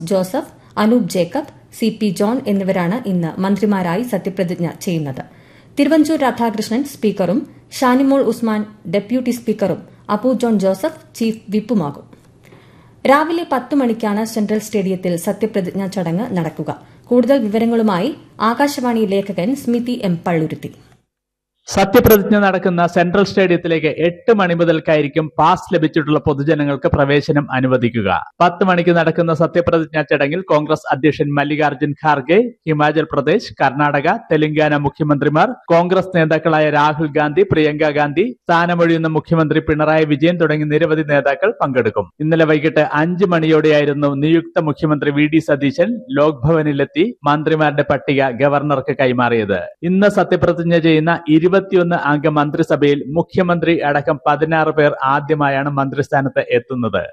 Joseph Anoop Jacob C P John എന്നിവരാണ് ഇന്ന് മന്ത്രിമാരായി സത്യപ്രതിജ്ഞ ചെയ്യുന്നത് തിരുവഞ്ചൂർ രാധാകൃഷ്ണൻ സ്പീക്കറും ഷാനിമോൾ ഉസ്മാൻ ഡെപ്യൂട്ടി സ്പീക്കറും അപ്പു ജോൺ ജോസഫ് ചീഫ് വിപ്പുമാകും രാവിലെ പത്ത് മണിക്കാണ് സെൻട്രൽ സ്റ്റേഡിയത്തിൽ സത്യപ്രതിജ്ഞാ ചടങ്ങ് നടക്കുക കൂടുതൽ വിവരങ്ങളുമായി ആകാശവാണി ലേഖകൻ സ്മിതി എം പള്ളുരുത്തി സത്യപ്രതിജ്ഞ നടക്കുന്ന സെൻട്രൽ സ്റ്റേഡിയത്തിലേക്ക് എട്ട് മണി മുതൽക്കായിരിക്കും പാസ് ലഭിച്ചിട്ടുള്ള പൊതുജനങ്ങൾക്ക് പ്രവേശനം അനുവദിക്കുക പത്ത് മണിക്ക് നടക്കുന്ന സത്യപ്രതിജ്ഞാ ചടങ്ങിൽ കോൺഗ്രസ് അധ്യക്ഷൻ മല്ലികാർജ്ജുൻ ഖാർഗെ ഹിമാചൽ പ്രദേശ് കർണാടക തെലങ്കാന മുഖ്യമന്ത്രിമാർ കോൺഗ്രസ് നേതാക്കളായ രാഹുൽ ഗാന്ധി പ്രിയങ്ക ഗാന്ധി സ്ഥാനമൊഴിയുന്ന മുഖ്യമന്ത്രി പിണറായി വിജയൻ തുടങ്ങി നിരവധി നേതാക്കൾ പങ്കെടുക്കും ഇന്നലെ വൈകിട്ട് അഞ്ച് മണിയോടെയായിരുന്നു നിയുക്ത മുഖ്യമന്ത്രി വി ഡി സതീശൻ ലോക് ഭവനിലെത്തി മന്ത്രിമാരുടെ പട്ടിക ഗവർണർക്ക് കൈമാറിയത് ഇന്ന് സത്യപ്രതിജ്ഞ ചെയ്യുന്ന ഇരുപത്തിയൊന്ന് അംഗ മന്ത്രിസഭയിൽ മുഖ്യമന്ത്രി അടക്കം പതിനാറ് പേർ ആദ്യമായാണ് മന്ത്രിസ്ഥാനത്ത് എത്തുന്നത്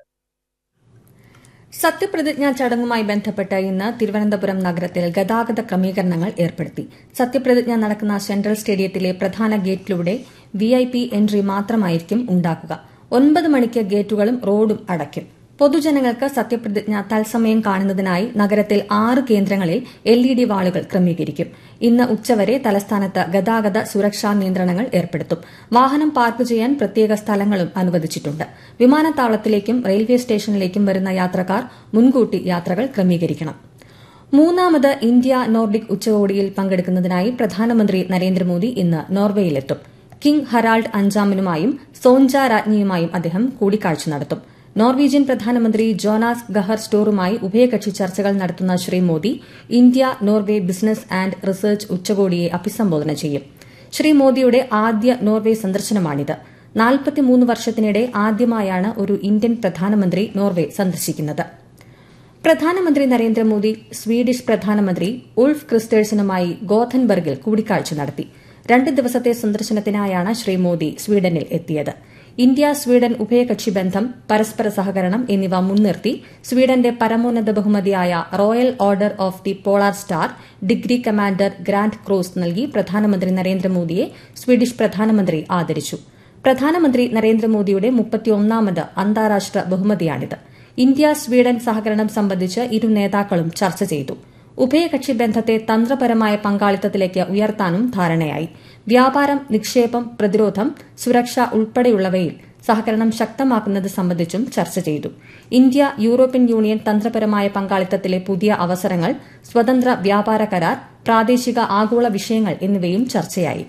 സത്യപ്രതിജ്ഞാ ചടങ്ങുമായി ബന്ധപ്പെട്ട് ഇന്ന് തിരുവനന്തപുരം നഗരത്തിൽ ഗതാഗത ക്രമീകരണങ്ങൾ ഏർപ്പെടുത്തി സത്യപ്രതിജ്ഞ നടക്കുന്ന സെൻട്രൽ സ്റ്റേഡിയത്തിലെ പ്രധാന ഗേറ്റിലൂടെ വിഐപി എൻട്രി മാത്രമായിരിക്കും ഉണ്ടാക്കുക ഒൻപത് മണിക്ക് ഗേറ്റുകളും റോഡും അടയ്ക്കും പൊതുജനങ്ങൾക്ക് സത്യപ്രതിജ്ഞ തത്സമയം കാണുന്നതിനായി നഗരത്തിൽ ആറ് കേന്ദ്രങ്ങളിൽ എൽ ഇ ഡി വാളുകൾ ക്രമീകരിക്കും ഇന്ന് ഉച്ചവരെ തലസ്ഥാനത്ത് ഗതാഗത സുരക്ഷാ നിയന്ത്രണങ്ങൾ ഏർപ്പെടുത്തും വാഹനം പാർക്ക് ചെയ്യാൻ പ്രത്യേക സ്ഥലങ്ങളും അനുവദിച്ചിട്ടുണ്ട് വിമാനത്താവളത്തിലേക്കും റെയിൽവേ സ്റ്റേഷനിലേക്കും വരുന്ന യാത്രക്കാർ മുൻകൂട്ടി യാത്രകൾ ക്രമീകരിക്കണം മൂന്നാമത് ഇന്ത്യ നോർഡിക് ഉച്ചകോടിയിൽ പങ്കെടുക്കുന്നതിനായി പ്രധാനമന്ത്രി നരേന്ദ്രമോദി ഇന്ന് നോർവേയിലെത്തും കിങ് ഹറാൾഡ് അഞ്ചാമനുമായും സോൻജ രാജ്ഞിയുമായും അദ്ദേഹം കൂടിക്കാഴ്ച നടത്തും നോർവീജിയൻ പ്രധാനമന്ത്രി ജോനാസ് ഗഹർ സ്റ്റോറുമായി ഉഭയകക്ഷി ചർച്ചകൾ നടത്തുന്ന Shri Modi India Norway business and research ഉച്ചകോടിയെ അഭിസംബോധന ചെയ്യും ശ്രീ മോദിയുടെ ആദ്യ നോർവെ സന്ദർശനമാണിത് നാൽപ്പത്തിമൂന്ന് വർഷത്തിനിടെ ആദ്യമായാണ് ഒരു ഇന്ത്യൻ പ്രധാനമന്ത്രി നോർവെ സന്ദർശിക്കുന്നത് പ്രധാനമന്ത്രി നരേന്ദ്രമോദി സ്വീഡിഷ് പ്രധാനമന്ത്രി ഉൾഫ് ക്രിസ്റ്റേഴ്സനുമായി ഗോഥൻബർഗിൽ കൂടിക്കാഴ്ച നടത്തി രണ്ട് ദിവസത്തെ സന്ദർശനത്തിനായാണ് ശ്രീ മോദി സ്വീഡനിൽ എത്തിയത് ഇന്ത്യ സ്വീഡൻ ഉഭയകക്ഷി ബന്ധം പരസ്പര സഹകരണം എന്നിവ മുൻനിർത്തി സ്വീഡന്റെ പരമോന്നത ബഹുമതിയായ Royal Order of the Polar Star Degree Commander Grand Cross നൽകി പ്രധാനമന്ത്രി നരേന്ദ്രമോദിയെ സ്വീഡിഷ് പ്രധാനമന്ത്രി ആദരിച്ചു പ്രധാനമന്ത്രി നരേന്ദ്രമോദിയുടെ മുപ്പത്തിയൊന്നാമത് അന്താരാഷ്ട്ര ബഹുമതിയാണിത് ഇന്ത്യ സ്വീഡൻ സഹകരണം സംബന്ധിച്ച് ഇരു നേതാക്കളും ചർച്ച ചെയ്തു ഉഭയകക്ഷി ബന്ധത്തെ തന്ത്രപരമായ പങ്കാളിത്തത്തിലേക്ക് ഉയർത്താനും ധാരണയായി വ്യാപാരം നിക്ഷേപം പ്രതിരോധം സുരക്ഷ ഉൾപ്പെടെയുള്ളവയിൽ സഹകരണം ശക്തമാക്കുന്നത് സംബന്ധിച്ചും ചർച്ച ചെയ്തു ഇന്ത്യ യൂറോപ്യൻ യൂണിയൻ തന്ത്രപരമായ പങ്കാളിത്തത്തിലെ പുതിയ അവസരങ്ങൾ സ്വതന്ത്ര വ്യാപാര കരാർ പ്രാദേശിക ആഗോള വിഷയങ്ങൾ എന്നിവയും ചർച്ചയായി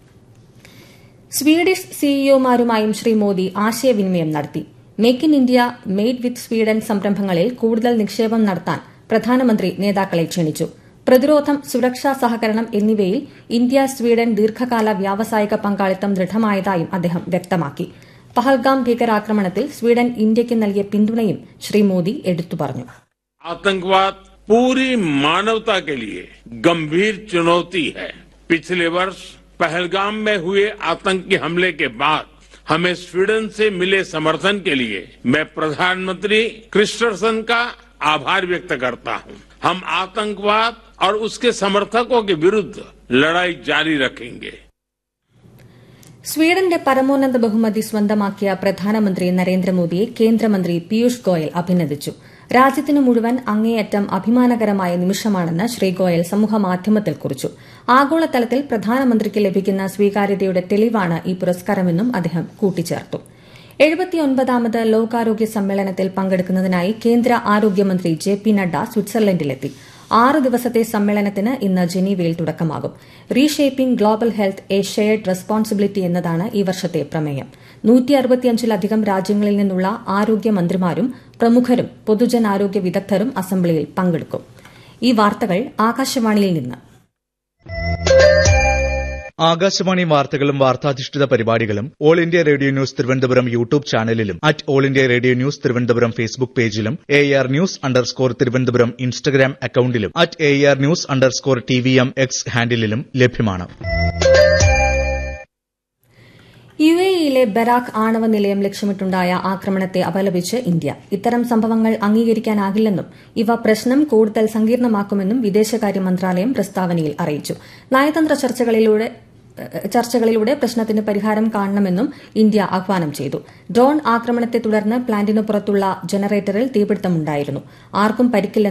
സ്വീഡിഷ് സിഇഒമാരുമായും ശ്രീ മോദി ആശയവിനിമയം നടത്തി Make in India Made with Sweden സംരംഭങ്ങളിൽ കൂടുതൽ നിക്ഷേപം നടത്താൻ പ്രധാനമന്ത്രി നേതാക്കളെ ക്ഷണിച്ചു പ്രതിരോധം സുരക്ഷാ സഹകരണം എന്നിവയിൽ ഇന്ത്യ സ്വീഡൻ ദീർഘകാല വ്യാവസായിക പങ്കാളിത്തം ദൃഢമായതായും അദ്ദേഹം വ്യക്തമാക്കി പഹൽഗാം ഭീകരാക്രമണത്തിൽ സ്വീഡൻ ഇന്ത്യയ്ക്ക് നൽകിയ പിന്തുണയും ശ്രീ മോദി എടുത്തു പറഞ്ഞു आतंकवाद पूरी मानवता के लिए गंभीर चुनौती है पिछले वर्ष पहलगाम में हुए आतंकी हमले के बाद हमें स्वीडन से मिले समर्थन के लिए मैं प्रधानमंत्री क्रिस्टरसन का आभार व्यक्त करता हूं हम आतंकवाद और उसके समर्थकों के विरुद्ध लड़ाई जारी रखेंगे സ്വീഡന്റെ പരമോന്നത ബഹുമതി സ്വന്തമാക്കിയ പ്രധാനമന്ത്രി നരേന്ദ്രമോദിയെ കേന്ദ്രമന്ത്രി പീയൂഷ് ഗോയൽ അഭിനന്ദിച്ചു രാജ്യത്തിന് മുഴുവൻ അങ്ങേയറ്റം അഭിമാനകരമായ നിമിഷമാണെന്ന് ശ്രീ ഗോയൽ സമൂഹമാധ്യമത്തിൽ കുറിച്ചു ആഗോളതലത്തിൽ പ്രധാനമന്ത്രിക്ക് ലഭിക്കുന്ന സ്വീകാര്യതയുടെ തെളിവാണ് ഈ പുരസ്കാരമെന്നും അദ്ദേഹം കൂട്ടിച്ചേർത്തു എഴുപത്തിയൊൻപതാമത് ലോകാരോഗ്യ സമ്മേളനത്തിൽ പങ്കെടുക്കുന്നതിനായി കേന്ദ്ര ആരോഗ്യമന്ത്രി ജെ പി നഡ്ഡ സ്വിറ്റ്സർലൻഡിലെത്തി ആറ് ദിവസത്തെ സമ്മേളനത്തിന് ഇന്ന് ജനീവയിൽ തുടക്കമാകും reshaping global health a shared responsibility എന്നതാണ് ഈ വർഷത്തെ പ്രമേയം നൂറ്റി അറുപത്തിയഞ്ചിലധികം രാജ്യങ്ങളിൽ നിന്നുള്ള ആരോഗ്യമന്ത്രിമാരും പ്രമുഖരും പൊതുജനാരോഗ്യ വിദഗ്ധരും അസംബ്ലിയിൽ പങ്കെടുക്കും ഈ വാർത്തകൾ ആകാശവാണിയിൽ നിന്ന് ആകാശവാണി വാർത്തകളും വാർത്താധിഷ്ഠിത പരിപാടികളും All India Radio News Thiruvananthapuram YouTube ചാനലിലും at All India Radio News Thiruvananthapuram Facebook പേജിലും A R news underscore Thiruvananthapuram Instagram അക്കൌണ്ടിലും at A R news underscore T V M X ഹാൻഡിലും ലഭ്യമാണ് യു എയിലെ ബരാഖ് ആണവ നിലയം ലക്ഷ്യമിട്ടുണ്ടായ ആക്രമണത്തെ അപലപിച്ച് ഇന്ത്യ ഇത്തരം സംഭവങ്ങൾ അംഗീകരിക്കാനാകില്ലെന്നും ഇവ പ്രശ്നം കൂടുതൽ സങ്കീർണമാക്കുമെന്നും വിദേശകാര്യ മന്ത്രാലയം പ്രസ്താവനയിൽ അറിയിച്ചു നയതന്ത്ര ചർച്ചകളിലൂടെ ചർച്ചകളിലൂടെ പ്രശ്നത്തിന് പരിഹാരം കാണണമെന്നും ഇന്ത്യ ആഹ്വാനം ചെയ്തു ഡ്രോൺ ആക്രമണത്തെ തുടർന്ന് പ്ലാന്റിനു പുറത്തുള്ള ജനറേറ്ററിൽ തീപിടുത്തമുണ്ടായിരുന്നു ആർക്കും പരിക്കില്ലെന്ന്